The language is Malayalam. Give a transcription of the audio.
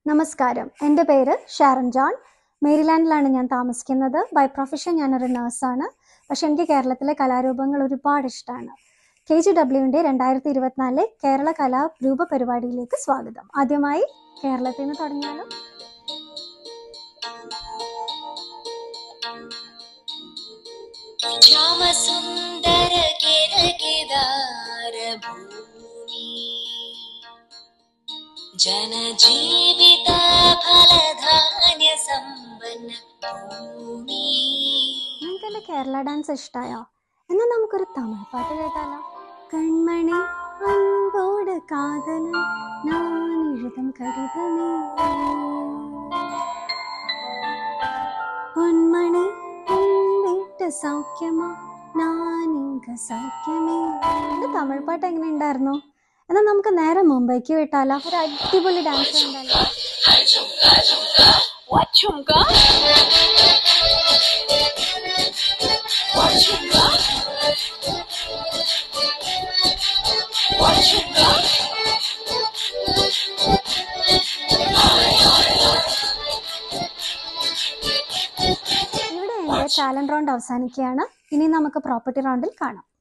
നമസ്കാരം എൻ്റെ പേര് ഷാരൻ ജോൺ മേരിലാൻഡിലാണ് ഞാൻ താമസിക്കുന്നത് ബൈ പ്രൊഫഷൻ ഞാനൊരു നഴ്സാണ് പക്ഷെ എനിക്ക് കേരളത്തിലെ കലാരൂപങ്ങൾ ഒരുപാട് ഇഷ്ടമാണ് കെ ജി ഡബ്ല്യുവിൻ്റെ രണ്ടായിരത്തി ഇരുപത്തിനാലിലെ കേരള കലാരൂപ പരിപാടിയിലേക്ക് സ്വാഗതം ആദ്യമായി കേരളത്തിൽ നിന്ന് തുടങ്ങിയാലോ श्यामसुन्दर गिरगिदार भूमि जनजीवित फलधान्य सम्पन्न भूमि നിങ്ങൾക്ക് എൻ്റെ കേരള ഡാൻസ് ഇഷ്ടമായോ എന്നാൽ നമുക്കൊരു തമിഴ് പാട്ട് കേട്ടാലോ കൺമണി അൻപോട് കാതല ഞാൻ എഴുതും കടിതമേ പൊന്മണി ഉൻ വീട്ട് സൗഖ്യമോ ഞാൻ ഇങ്ക സൗഖ്യമേ എൻ്റെ തമിഴ് പാട്ട് എങ്ങനെ ഉണ്ടായിരുന്നു എന്നാൽ നമുക്ക് നേരെ മുംബൈക്ക് വിട്ടാലോ ഒരു അടിപൊളി ഡാൻസ് ഉണ്ടല്ലോ Wachunga? Wachunga? Wachunga? ഇവിടെ എൻ്റെ ടാലന്റ് റൗണ്ട് അവസാനിക്കുകയാണ് ഇനി നമുക്ക് പ്രോപ്പർട്ടി റൗണ്ടിൽ കാണാം